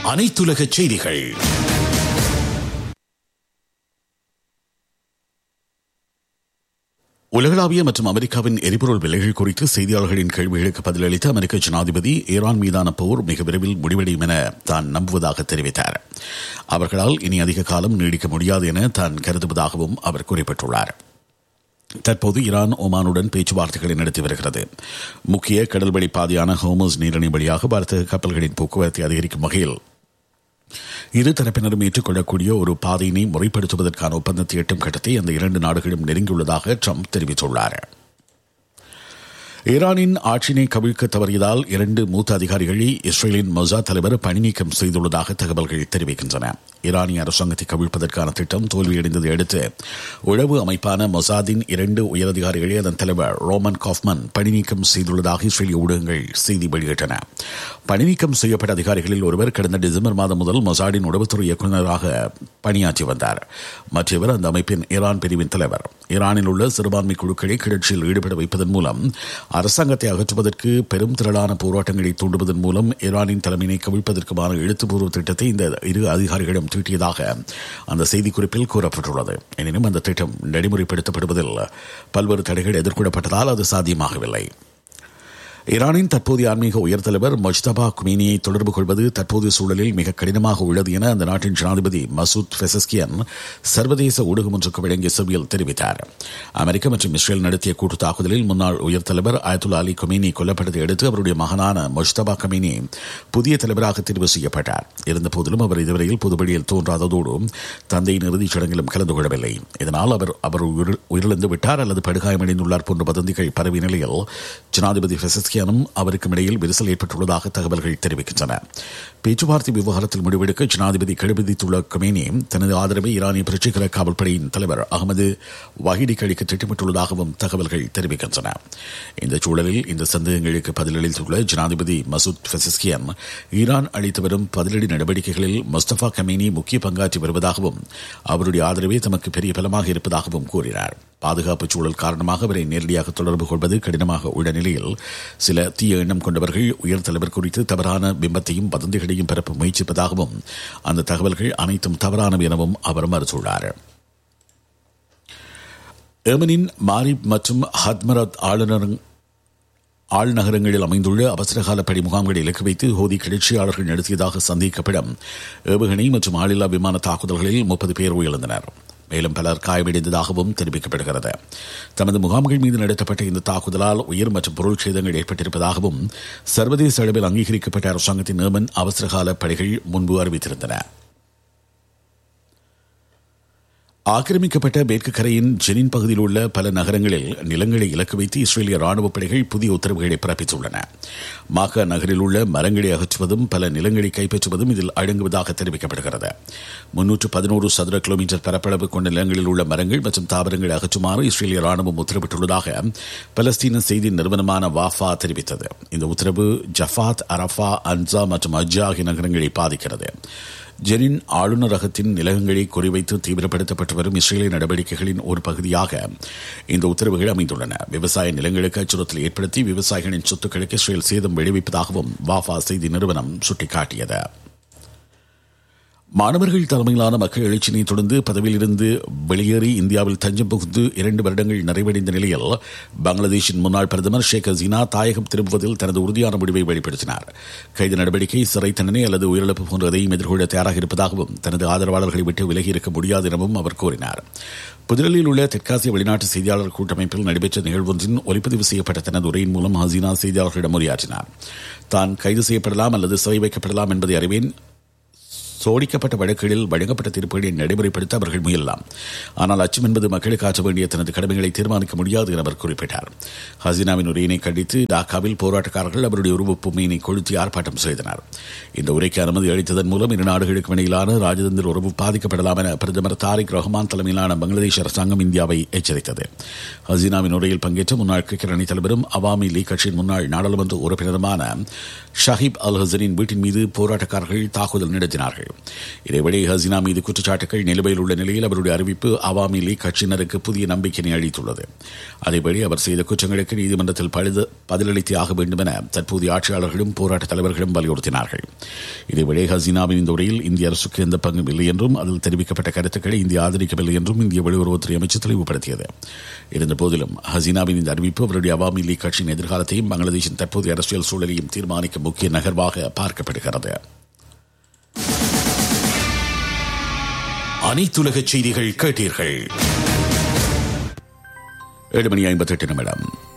அனைத்துலக செய்திகள் உலகளாவிய மற்றும் அமெரிக்காவின் எரிபொருள் விலைகள் குறித்து செய்தியாளர்களின் கேள்விகளுக்கு பதிலளித்த அமெரிக்க ஜனாதிபதி ஈரான் மீதான போர் மிக விரைவில் முடிவடையும் என தான் நம்புவதாக தெரிவித்தார் அவர்களால் இனி அதிக காலம் நீடிக்க முடியாது என தான் கருதுவதாகவும் அவர் குறிப்பிட்டுள்ளார் தற்போது ஈரான் ஒமானுடன் பேச்சுவார்த்தைகளை நடத்தி வருகிறது முக்கிய கடல்வழி பாதையான ஹோமோஸ் நீரிணை வழியாக வர்த்தக கப்பல்களின் போக்குவரத்தை அதிகரிக்கும் வகையில் இரு தரப்பினரும் ஏற்றுக்கொள்ளக்கூடிய ஒரு பாதையினை முறைப்படுத்துவதற்கான ஒப்பந்தத்தை எட்டும் கட்டத்தை அந்த இரண்டு நாடுகளும் நெருங்கியுள்ளதாக ட்ரம்ப் தெரிவித்துள்ளார் ஈரானின் ஆட்சியினை கவிழ்க்க தவறியதால் இரண்டு மூத்த அதிகாரிகளை இஸ்ரேலின் மொசா தலைவர் பணி நீக்கம் செய்துள்ளதாக தகவல்கள் தெரிவிக்கின்றன ஈரானிய அரசாங்கத்தை கவிழ்ப்பதற்கான திட்டம் தோல்வியடைந்ததை அடுத்து உளவு அமைப்பான மொசாதின் இரண்டு உயரதிகாரிகளை அதன் தலைவர் ரோமன் காஃப்மன் பணி நீக்கம் செய்துள்ளதாக இஸ்ரேலிய ஊடகங்கள் செய்தி வெளியிட்டன பணி நீக்கம் செய்யப்பட்ட அதிகாரிகளில் ஒருவர் கடந்த டிசம்பர் மாதம் முதல் மொசாடின் உளவுத்துறை இயக்குநராக பணியாற்றி வந்தார் மற்றவர் அந்த அமைப்பின் ஈரான் பிரிவின் தலைவர் ஈரானில் உள்ள சிறுபான்மை குழுக்களை கிளர்ச்சியில் ஈடுபட வைப்பதன் மூலம் அரசாங்கத்தை அகற்றுவதற்கு பெரும் திரளான போராட்டங்களை தூண்டுவதன் மூலம் ஈரானின் தலைமையை கவிழ்ப்பதற்குமான எழுத்துப்பூர்வ திட்டத்தை இந்த இரு அதிகாரிகளும் தீட்டியதாக அந்த செய்திக்குறிப்பில் கூறப்பட்டுள்ளது எனினும் அந்த திட்டம் நடைமுறைப்படுத்தப்படுவதில் பல்வேறு தடைகள் எதிர்கொள்ளப்பட்டதால் அது சாத்தியமாகவில்லை ஈரானின் தற்போதைய ஆன்மீக உயர்தலைவர் மொஜ்தபா குமீனியை தொடர்பு கொள்வது தற்போதைய சூழலில் மிக கடினமாக உள்ளது என அந்த நாட்டின் ஜனாதிபதி மசூத் ஃபெசஸ்கியன் சர்வதேச ஊடகம் ஒன்றுக்கு வழங்கிய செவியில் தெரிவித்தார் அமெரிக்கா மற்றும் இஸ்ரேல் நடத்திய கூட்டு தாக்குதலில் முன்னாள் உயர்தலைவர் அயத்துல்லா அலி கொமீனி கொல்லப்பட்டதை அடுத்து அவருடைய மகனான மொஜ்தபா கமீனி புதிய தலைவராக தேர்வு செய்யப்பட்டார் இருந்தபோதிலும் அவர் இதுவரையில் பொதுவெளியில் தோன்றாததோடு தந்தையின் இறுதிச் சடங்கிலும் கலந்து கொள்ளவில்லை இதனால் அவர் அவர் உயிரிழந்து விட்டார் அல்லது படுகாயமடைந்துள்ளார் போன்ற வதந்திகள் பரவிய நிலையில் ஜனாதிபதி ஃபெசஸ்கி செபஸ்கியானும் அவருக்கும் இடையில் விரிசல் ஏற்பட்டுள்ளதாக தகவல்கள் தெரிவிக்கின்றன பேச்சுவார்த்தை விவகாரத்தில் முடிவெடுக்க ஜனாதிபதி கெடுபிடித்துள்ள கமேனி தனது ஆதரவை ஈரானிய புரட்சிகர காவல்படையின் தலைவர் அகமது வஹிடிக்கு அளிக்க திட்டமிட்டுள்ளதாகவும் தகவல்கள் தெரிவிக்கின்றன இந்த சூழலில் இந்த சந்தேகங்களுக்கு பதிலளித்துள்ள ஜனாதிபதி மசூத் பெசஸ்கியன் ஈரான் அளித்து வரும் பதிலடி நடவடிக்கைகளில் முஸ்தபா கமேனி முக்கிய பங்காற்றி வருவதாகவும் அவருடைய ஆதரவே தமக்கு பெரிய பலமாக இருப்பதாகவும் கூறினார் பாதுகாப்பு சூழல் காரணமாக அவரை நேரடியாக தொடர்பு கொள்வது கடினமாக உள்ள நிலையில் சில தீய எண்ணம் கொண்டவர்கள் உயர் தலைவர் குறித்து தவறான பிம்பத்தையும் வதந்திகளையும் பரப்ப முயற்சிப்பதாகவும் அந்த தகவல்கள் அனைத்தும் தவறானவை எனவும் அவர் மறுத்துள்ளார் ஏமனின் மாரிப் மற்றும் ஹத்மரத் ஆளுநர் ஆழ்நகரங்களில் அமைந்துள்ள அவசரகால படை முகாம்களை இலக்கு வைத்து ஹோதி கிளர்ச்சியாளர்கள் நடத்தியதாக சந்தேகிக்கப்படும் ஏவுகணை மற்றும் ஆளில்லா விமான தாக்குதல்களில் முப்பது பேர் உயிரிழந்தனர் மேலும் பலர் காயமடைந்ததாகவும் தெரிவிக்கப்படுகிறது தமது முகாம்கள் மீது நடத்தப்பட்ட இந்த தாக்குதலால் உயிர் மற்றும் பொருள் சேதங்கள் ஏற்பட்டிருப்பதாகவும் சர்வதேச அளவில் அங்கீகரிக்கப்பட்ட அரசாங்கத்தின் நேமன் அவசரகால படைகள் முன்பு அறிவித்திருந்தன ஆக்கிரமிக்கப்பட்ட மேற்கு கரையின் ஜெனின் பகுதியில் உள்ள பல நகரங்களில் நிலங்களை இலக்கு வைத்து இஸ்ரேலிய ராணுவப் படைகள் புதிய உத்தரவுகளை பிறப்பித்துள்ளன மாக்கா நகரில் உள்ள மரங்களை அகற்றுவதும் பல நிலங்களை கைப்பற்றுவதும் இதில் அடங்குவதாக தெரிவிக்கப்படுகிறது முன்னூற்று பதினோரு சதுர கிலோமீட்டர் பரப்பளவு கொண்ட நிலங்களில் உள்ள மரங்கள் மற்றும் தாவரங்களை அகற்றுமாறு இஸ்ரேலிய ராணுவம் உத்தரவிட்டுள்ளதாக பலஸ்தீன செய்தி நிறுவனமான வாஃபா தெரிவித்தது இந்த உத்தரவு ஜஃபாத் அரஃபா அன்சா மற்றும் அஜ்ஜா ஆகிய நகரங்களை பாதிக்கிறது ஜெனின் ஆளுநரகத்தின் நிலங்களை குறிவைத்து தீவிரப்படுத்தப்பட்டு வரும் இஸ்ரேலிய நடவடிக்கைகளின் ஒரு பகுதியாக இந்த உத்தரவுகள் அமைந்துள்ளன விவசாய நிலங்களுக்கு அச்சுறுத்தல் ஏற்படுத்தி விவசாயிகளின் சொத்துக்களுக்கு இஸ்ரேல் சேதம் விளைவிப்பதாகவும் வாஃபா செய்தி நிறுவனம் சுட்டிக்காட்டியது மாணவர்கள் தலைமையிலான மக்கள் எழுச்சினை தொடர்ந்து பதவியிலிருந்து வெளியேறி இந்தியாவில் தஞ்சம் புகுந்து இரண்டு வருடங்கள் நிறைவடைந்த நிலையில் பங்களாதேஷின் முன்னாள் பிரதமர் ஷேக் ஹசீனா தாயகம் திரும்புவதில் தனது உறுதியான முடிவை வெளிப்படுத்தினார் கைது நடவடிக்கை சிறை தண்டனை அல்லது உயிரிழப்பு போன்ற எதையும் எதிர்கொள்ள தயாராக இருப்பதாகவும் தனது ஆதரவாளர்களை விட்டு விலகி இருக்க முடியாது எனவும் அவர் கூறினார் புதுடெல்லியில் உள்ள தெற்காசிய வெளிநாட்டு செய்தியாளர் கூட்டமைப்பில் நடைபெற்ற நிகழ்வொன்றின் ஒலிப்பதிவு செய்யப்பட்ட தனது உரையின் மூலம் ஹசீனா செய்தியாளர்களிடம் உரையாற்றினார் தான் கைது செய்யப்படலாம் அல்லது சிறை வைக்கப்படலாம் என்பதை அறிவேன் சோடிக்கப்பட்ட வழக்குகளில் வழங்கப்பட்ட தீர்ப்புகளை நடைமுறைப்படுத்த அவர்கள் முயலலாம் ஆனால் அச்சம் என்பது மக்களுக்கு ஆற்ற வேண்டிய தனது கடமைகளை தீர்மானிக்க முடியாது என அவர் குறிப்பிட்டார் ஹசீனாவின் உரையினை கண்டித்து டாக்காவில் போராட்டக்காரர்கள் அவருடைய உருவப்பொம்மையினை கொளுத்தி ஆர்ப்பாட்டம் செய்தனர் இந்த உரைக்கு அனுமதி அளித்ததன் மூலம் இரு நாடுகளுக்கு இடையிலான ராஜதந்திர உறவு பாதிக்கப்படலாம் என பிரதமர் தாரிக் ரஹ்மான் தலைமையிலான பங்களாதேஷ் அரசாங்கம் இந்தியாவை எச்சரித்தது ஹசீனாவின் உரையில் பங்கேற்ற முன்னாள் கிரிக்கெட் அணித் தலைவரும் அவாமி லீக் கட்சியின் முன்னாள் நாடாளுமன்ற உறுப்பினருமான ஷஹீப் அல் ஹசனின் வீட்டின் மீது போராட்டக்காரர்கள் தாக்குதல் நடத்தினார்கள் இதேவேளை ஹசீனா மீது குற்றச்சாட்டுகள் நிலுவையில் உள்ள நிலையில் அவருடைய அறிவிப்பு அவாமி லீக் கட்சியினருக்கு புதிய நம்பிக்கையை அளித்துள்ளது அதேபடி அவர் செய்த குற்றங்களுக்கு நீதிமன்றத்தில் பழுது பதிலளித்தே ஆக வேண்டும் என தற்போதைய ஆட்சியாளர்களும் போராட்ட தலைவர்களும் வலியுறுத்தினார்கள் இதேவேளை ஹசீனாவின் இந்த உரையில் இந்திய அரசுக்கு எந்த பங்கும் இல்லை என்றும் அதில் தெரிவிக்கப்பட்ட கருத்துக்களை இந்தியா ஆதரிக்கவில்லை என்றும் இந்திய வெளியுறவுத்துறை அமைச்சர் தெளிவுபடுத்தியது இருந்த போதிலும் ஹசீனாவின் இந்த அறிவிப்பு அவருடைய அவாமி லீக் கட்சியின் எதிர்காலத்தையும் பங்களாதேஷின் தற்போதைய அரசியல் சூழலையும் தீர்மானிக்கும் முக்கிய நகர்வாக பார்க்கப்படுகிறது அனைத்துலக செய்திகள் கேட்டீர்கள் ஏழு மணி ஐம்பத்தெட்டு நிமிடம்